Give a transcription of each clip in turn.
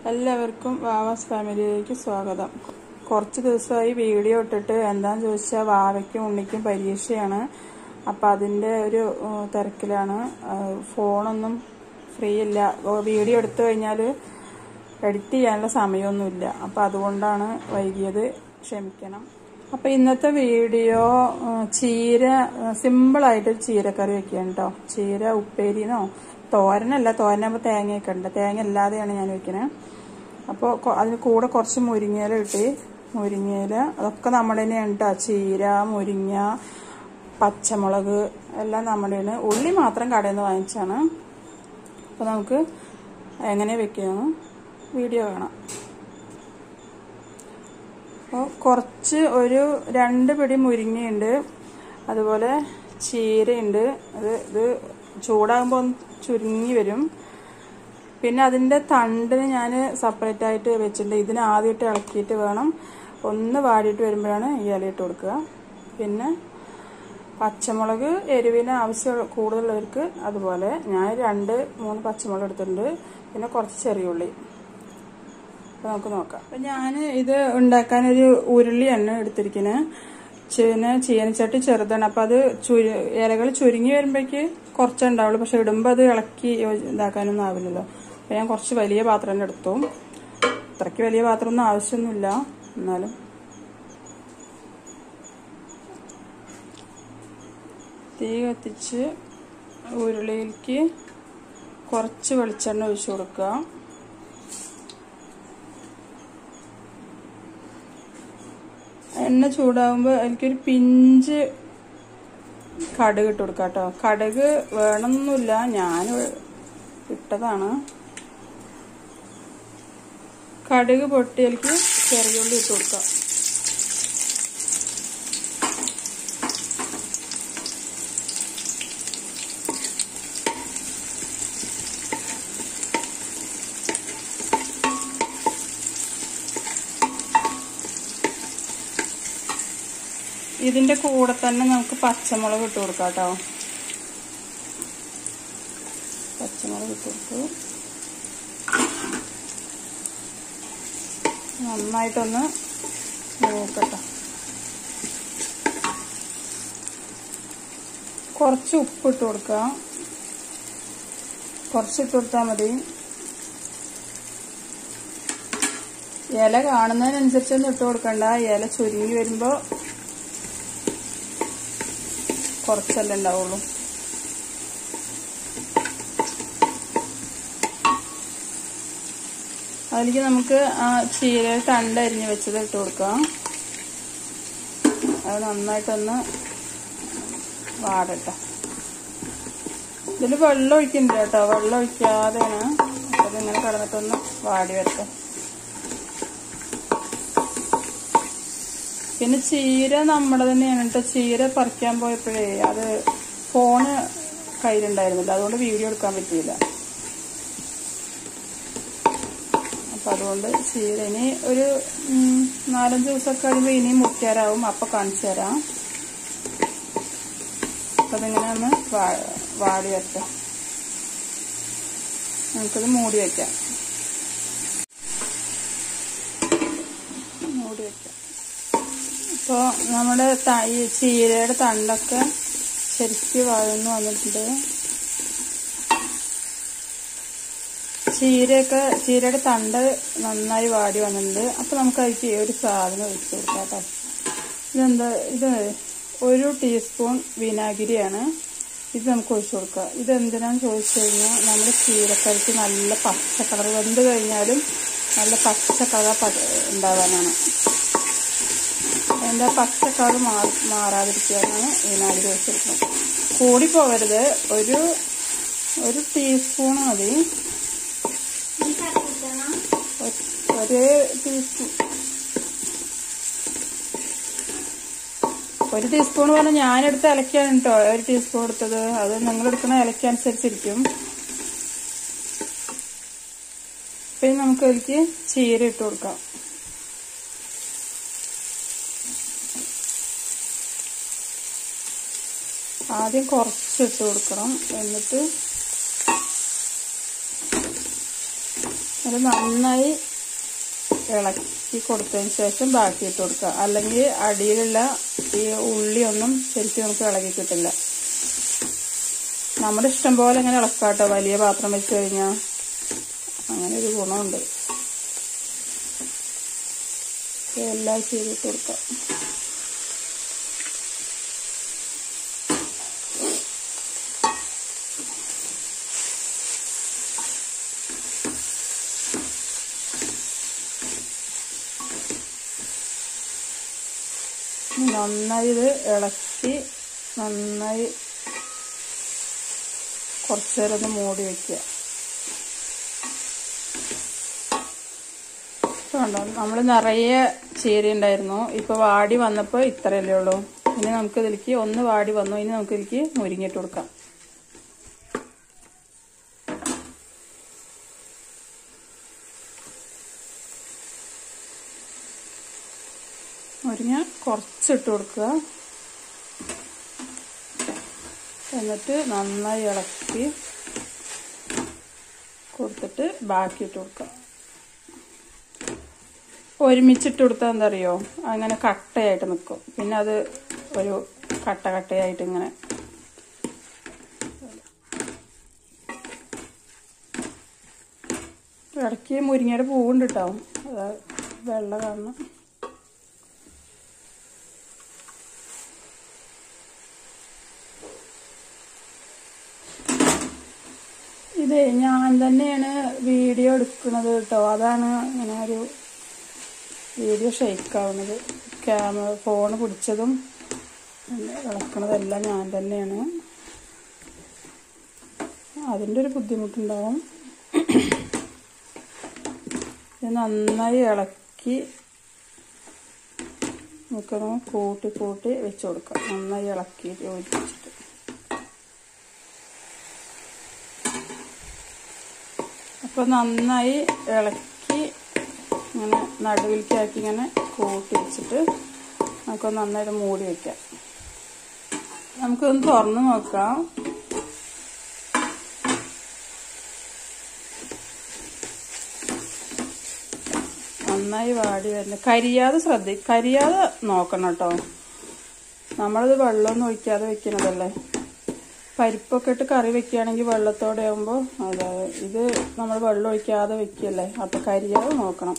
എല്ലാവർക്കും വാവാസ് ഫാമിലിയിലേക്ക് സ്വാഗതം കുറച്ച് ദിവസമായി വീഡിയോ ഇട്ടിട്ട് എന്താന്ന് ചോദിച്ചാൽ വാവയ്ക്കും ഉണ്ണിക്കും പരീക്ഷയാണ് അപ്പം അതിൻ്റെ ഒരു ഏഹ്, തിരക്കിലാണ് ഏഹ്, ഫോണൊന്നും ഫ്രീ ഇല്ല ഓ, വീഡിയോ എടുത്തു കഴിഞ്ഞാൽ എഡിറ്റ് ചെയ്യാനുള്ള സമയമൊന്നുമില്ല അപ്പം അതുകൊണ്ടാണ് വൈകിയത് ക്ഷമിക്കണം അപ്പം ഇന്നത്തെ വീഡിയോ ഏഹ്, ചീര ഏഹ്, സിമ്പിളായിട്ട് ചീരക്കറി വെക്കുകയാണ് കേട്ടോ ചീര ഉപ്പേരിന്നോ തോരനല്ല തോരനാകുമ്പോൾ തേങ്ങയൊക്കെ ഉണ്ട് തേങ്ങ ഇല്ലാതെയാണ് ഞാൻ വെക്കുന്നത് അപ്പോൾ അതിന് കൂടെ കുറച്ച് മുരിങ്ങയില കിട്ടി മുരിങ്ങയില അതൊക്കെ നമ്മുടെ തന്നെയാണ് കേട്ടോ ചീര മുരിങ്ങ പച്ചമുളക് എല്ലാം നമ്മുടെയാണ് ഉള്ളി മാത്രം കടയിൽ നിന്ന് വാങ്ങിച്ചാണ് അപ്പോൾ നമുക്ക് എങ്ങനെ വെക്കുകയെന്ന് വീഡിയോ കാണാം അപ്പോൾ കുറച്ച് ഒരു രണ്ട് പിടി മുരിങ്ങയുണ്ട് അതുപോലെ ചീരയുണ്ട് അത് ഇത് ചൂടാകുമ്പോൾ ഒന്ന് ചുരുങ്ങി വരും പിന്നെ അതിൻ്റെ തണ്ടിന് ഞാൻ സെപ്പറേറ്റ് ആയിട്ട് വെച്ചിട്ടുണ്ട് ഇതിന് ആദ്യമായിട്ട് ഇളക്കിയിട്ട് വേണം ഒന്ന് വാടിയിട്ട് വരുമ്പോഴാണ് ഈ ഇലയിട്ട് കൊടുക്കുക പിന്നെ പച്ചമുളക് എരിവിന് ആവശ്യം കൂടുതലുള്ളവർക്ക് അതുപോലെ ഞാൻ രണ്ട് മൂന്ന് പച്ചമുളക് എടുത്തിട്ടുണ്ട് പിന്നെ കുറച്ച് ചെറിയ ഉള്ളി അപ്പോൾ നമുക്ക് നോക്കാം അപ്പം ഞാൻ ഇത് ഉണ്ടാക്കാനൊരു ഉരുളിയാണ് എടുത്തിരിക്കുന്നത് പിന്നെ ചീനച്ചട്ടി ചെറുതാണ് അപ്പം അത് ചുരു ഇലകൾ ചുരുങ്ങി വരുമ്പോഴേക്ക് കുറച്ചേ ഉണ്ടാവുള്ളൂ പക്ഷെ ഇടുമ്പോൾ അത് ഇളക്കി യോജി- ഇതാക്കാനൊന്നും ആവില്ലല്ലോ അപ്പം ഞാൻ കുറച്ച് വലിയ പാത്രം തന്നെ എടുത്തു അത്രയ്ക്ക് വലിയ പാത്രമൊന്നും ആവശ്യമൊന്നുമില്ല എന്നാലും തീ കത്തിച്ച് ഉരുളിയിലേക്ക് കുറച്ച് വെളിച്ചെണ്ണ ഒഴിച്ചു കൊടുക്കുക എണ്ണ ചൂടാകുമ്പോൾ എനിക്കൊരു പിഞ്ച് കടുക് ഇട്ട് കൊടുക്കാം കേട്ടോ കടുക് വേണമെന്നൊന്നുമില്ല ഞാൻ ഇട്ടതാണ് കടുക് പൊട്ടിയലേക്ക് ചെറിയുള്ളി ഇട്ട് കൊടുക്കാം ഇതിന്റെ കൂടെ തന്നെ നമുക്ക് പച്ചമുളക് ഇട്ട് കൊടുക്കാം കേട്ടോ പച്ചമുളക് ഇട്ട് കൊടുത്തു നന്നായിട്ടൊന്ന് നോക്കട്ടെ കുറച്ച് ഉപ്പ് ഇട്ട് കൊടുക്കാം കുറച്ച് ഇട്ട് കൊടുത്താൽ മതി ഇല കാണുന്നതിനനുസരിച്ചൊന്നും ഇട്ട് കൊടുക്കണ്ട ഇല ചുരുങ്ങി വരുമ്പോൾ കുറച്ചല്ലേ ഉണ്ടാവുള്ളൂ അതിലേക്ക് നമുക്ക് ആ ചീര തണ്ട് അരിഞ്ഞ് വെച്ചത് ഇട്ട് കൊടുക്കാം അത് നന്നായിട്ടൊന്ന് വാടട്ടെ ഇതിൽ വെള്ളം ഒഴിക്കുന്നുണ്ട് കേട്ടോ വെള്ളം ഒഴിക്കാതെയാണ് അപ്പൊ അതിങ്ങനെ കിടന്നിട്ടൊന്ന് വാടി വരട്ടെ പിന്നെ ചീര നമ്മുടെ തന്നെയാണ് കേട്ടോ ചീര പറിക്കാൻ പോയപ്പോഴേ അത് ഫോണ് കയ്യിലുണ്ടായിരുന്നില്ല അതുകൊണ്ട് വീഡിയോ എടുക്കാൻ പറ്റിയില്ല അപ്പൊ അതുകൊണ്ട് ചീര ഇനി ഒരു ഉം, നാലഞ്ച് ദിവസമൊക്കെ കഴിയുമ്പോൾ ഇനിയും മുട്ടിയാരാവും അപ്പൊ കാണിച്ചു തരാം അപ്പൊ അതിങ്ങനെ ഒന്ന് വാ- വാടി വരട്ടെ നമുക്കത് മൂടി വെക്കാം മൂടി വെക്കാം ഇപ്പോൾ നമ്മുടെ ത- ഈ ചീരയുടെ തണ്ടൊക്കെ ശരിക്ക് വഴന്നു വന്നിട്ടുണ്ട് ചീരയൊക്കെ ചീരയുടെ തണ്ട് നന്നായി വാടി വന്നിട്ടുണ്ട് അപ്പോൾ നമുക്ക് അതിലേക്ക് ഒരു സാധനം ഒഴിച്ചു കൊടുക്കാം കേട്ടോ ഇതെന്താ ഇത് ഒരു ടീസ്പൂൺ വിനാഗിരിയാണ് ഇത് നമുക്ക് ഒഴിച്ചു കൊടുക്കുക ഇത് എന്തിനാന്ന് ചോദിച്ചു കഴിഞ്ഞാൽ നമ്മുടെ ചീരക്കറിക്ക് നല്ല പച്ച കളർ വെന്ത് കഴിഞ്ഞാലും നല്ല പച്ച കളർ ഉണ്ടാവാനാണ് അതിൻ്റെ പച്ച കളർ മാറാതിരിക്കാനാണ് വിനാഗിരി വെച്ചെടുക്കുന്നത് കൂടി പോകരുത് ഒരു ഒരു ടീസ്പൂൺ മതി ഒരു- ഒരു ടീസ്പൂൺ ഒരു ടീസ്പൂൺ പറഞ്ഞാൽ ഞാനെടുത്ത് ഇലക്കാണ് കേട്ടോ ഒരു ടീസ്പൂൺ എടുത്തത് അത് നിങ്ങൾ എടുക്കുന്ന ഇലക്കനുസരിച്ചിരിക്കും പിന്നെ നമുക്ക് അതിലേക്ക് ചീര ഇട്ട് കൊടുക്കാം ആദ്യം കുറച്ച് ഇട്ട് കൊടുക്കണം എന്നിട്ട് അത് നന്നായി ഇളക്കി കൊടുത്തതിന് ശേഷം ബാക്കി ഇട്ട് കൊടുക്കുക അല്ലെങ്കിൽ അടിയിലുള്ള ഈ ഉള്ളിയൊന്നും ശരിക്കും നമുക്ക് ഇളകി കിട്ടില്ല നമ്മുടെ ഇഷ്ടം പോലെ ഇങ്ങനെ ഇളക്കാട്ടോ വലിയ പാത്രം വെച്ച് കഴിഞ്ഞാൽ അങ്ങനെ ഒരു ഗുണമുണ്ട് എല്ലാം ചെയ്തിട്ട് കൊടുക്കാം നന്നായി ഇത് ഇളക്കി നന്നായി കുറച്ചു നേരം ഒന്ന് മൂടി വെക്കുക കണ്ടോ നമ്മൾ നിറയെ ചീര ഉണ്ടായിരുന്നു ഇപ്പൊ വാടി വന്നപ്പോൾ ഇത്രയല്ലേ ഉള്ളൂ ഇനി നമുക്ക് ഇതിലേക്ക് ഒന്ന് വാടി വന്നു ഇനി നമുക്ക് ഇതിലേക്ക് മുരിങ്ങിട്ട് കൊടുക്കാം മുരിങ്ങ കുറച്ചിട്ട് കൊടുക്കുക എന്നിട്ട് നന്നായി ഇളക്കി കൊടുത്തിട്ട് ബാക്കി ഇട്ട് കൊടുക്കുക ഒരുമിച്ചിട്ട് കൊടുത്താൽ എന്താ അറിയോ അങ്ങനെ കട്ടയായിട്ട് നിൽക്കും പിന്നെ അത് ഒരു കട്ട കട്ടയായിട്ട് ഇങ്ങനെ ഇടയ്ക്ക് മുരിങ്ങയുടെ പൂവുണ്ട് കേട്ടോ അതാ വെള്ള കാണണം ഇതേ ഞാൻ തന്നെയാണ് വീഡിയോ എടുക്കുന്നത് കേട്ടോ അതാണ് ഇങ്ങനെ ഒരു വീഡിയോ ഷെയ്ക്കാവുന്നത് ക്യാമറ ഫോൺ പിടിച്ചതും പിന്നെ ഇളക്കണതെല്ലാം ഞാൻ തന്നെയാണ് അതിൻ്റെ ഒരു ബുദ്ധിമുട്ടുണ്ടാവും ഇത് നന്നായി ഇളക്കി നമുക്കൊന്ന് കൂട്ടി കൂട്ടി വെച്ച് കൊടുക്കാം നന്നായി ഇളക്കി യോജിപ്പിച്ചിട്ട് അപ്പോൾ നന്നായി ഇളക്കി ഇങ്ങനെ നടുവിലേക്കാക്കി ഇങ്ങനെ കൂട്ടി വെച്ചിട്ട് നമുക്കൊന്ന് നന്നായിട്ട് മൂടി വെക്കാം നമുക്കൊന്ന് തുറന്ന് നോക്കാം നന്നായി വാടി വരുന്നത് കരിയാതെ ശ്രദ്ധ കരിയാതെ നോക്കണം കേട്ടോ നമ്മളിത് വെള്ളമൊന്നും ഒഴിക്കാതെ വെക്കണതല്ലേ പരിപ്പൊക്കെ ഇട്ട് കറി വെക്കുകയാണെങ്കിൽ വെള്ളത്തോടെ ആകുമ്പോൾ അതെ ഇത് നമ്മൾ വെള്ളം ഒഴിക്കാതെ വെക്കല്ലേ അപ്പൊ കരിയാതെ നോക്കണം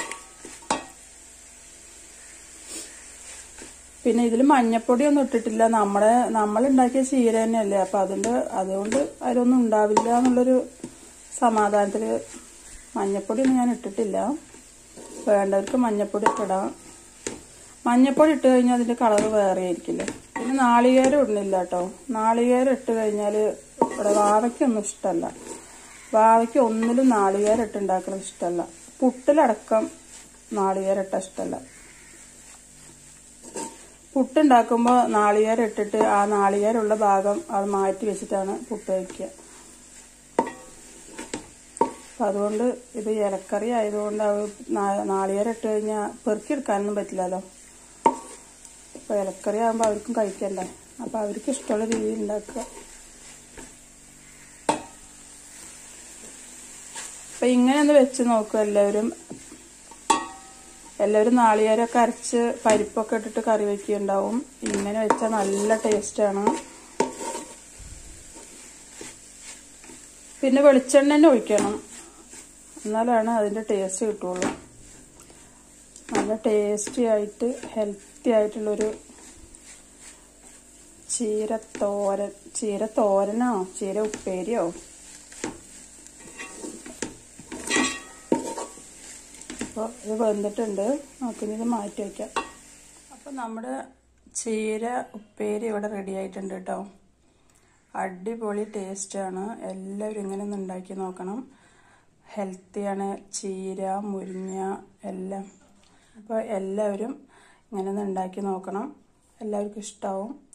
പിന്നെ ഇതിൽ മഞ്ഞപ്പൊടി ഒന്നും ഇട്ടിട്ടില്ല നമ്മുടെ നമ്മൾ ഉണ്ടാക്കിയ ചീര തന്നെയല്ലേ അപ്പൊ അതിന്റെ അതുകൊണ്ട് അതിലൊന്നും ഉണ്ടാവില്ല എന്നുള്ളൊരു സമാധാനത്തില് മഞ്ഞപ്പൊടി ഒന്നും ഞാൻ ഇട്ടിട്ടില്ല വേണ്ടവർക്ക് മഞ്ഞപ്പൊടി ഒക്കെ ഇടാം മഞ്ഞപ്പൊടി ഇട്ട് കഴിഞ്ഞാൽ അതിന്റെ കളർ വേറെ ആയിരിക്കില്ലേ പിന്നെ നാളികേരം ഇടുന്നില്ല കേട്ടോ നാളികേരം ഇട്ട് കഴിഞ്ഞാൽ ഇവിടെ വാവയ്ക്കൊന്നും ഇഷ്ടമല്ല വാവയ്ക്ക് ഒന്നിലും നാളികേരം ഇട്ട് ഉണ്ടാക്കുന്നത് ഇഷ്ടമല്ല പുട്ടിലടക്കം നാളികേരം ഇട്ട ഇഷ്ടമല്ല പുട്ടുണ്ടാക്കുമ്പോൾ നാളികേരം ഇട്ടിട്ട് ആ നാളികേരമുള്ള ഭാഗം അത് മാറ്റി വെച്ചിട്ടാണ് പുട്ട് വയ്ക്കുക അപ്പം അതുകൊണ്ട് ഇത് ഇലക്കറി ആയതുകൊണ്ട് അത് നാ- നാളികേരം ഇട്ട് കഴിഞ്ഞാൽ പെറുക്കിയെടുക്കാനൊന്നും പറ്റില്ലല്ലോ അപ്പോൾ ഇലക്കറി ആകുമ്പോൾ അവർക്കും കഴിക്കണ്ടേ അപ്പോൾ അവർക്ക് ഇഷ്ടമുള്ള രീതിയിൽ ഉണ്ടാക്കുക അപ്പം ഇങ്ങനെ ഒന്ന് വെച്ച് നോക്കുക എല്ലാവരും എല്ലാവരും നാളികേരമൊക്കെ അരച്ച് പരിപ്പൊക്കെ ഇട്ടിട്ട് കറി വെക്കുകയുണ്ടാവും ഇങ്ങനെ വെച്ചാൽ നല്ല ടേസ്റ്റാണ് പിന്നെ വെളിച്ചെണ്ണ തന്നെ ഒഴിക്കണം എന്നാലാണ് അതിൻ്റെ ടേസ്റ്റ് കിട്ടുള്ളൂ നല്ല ടേസ്റ്റി ആയിട്ട് ഹെൽത്തി ആയിട്ടുള്ളൊരു ചീര തോരൻ ചീര തോരനോ ചീര ഉപ്പേരിയോ അപ്പോൾ ഇത് വെന്തിട്ടുണ്ട് നമുക്കിനി ഇത് മാറ്റി വയ്ക്കാം അപ്പോൾ നമ്മുടെ ചീര ഉപ്പേരി ഇവിടെ റെഡി ആയിട്ടുണ്ട് കേട്ടോ അടിപൊളി ടേസ്റ്റാണ് എല്ലാവരും ഇങ്ങനെ ഒന്ന് ഉണ്ടാക്കി നോക്കണം ഹെൽത്തിയാണ് ചീര മുരിങ്ങ എല്ലാം അപ്പോൾ എല്ലാവരും ഇങ്ങനെ ഒന്ന് ഉണ്ടാക്കി നോക്കണം എല്ലാവർക്കും ഇഷ്ടമാവും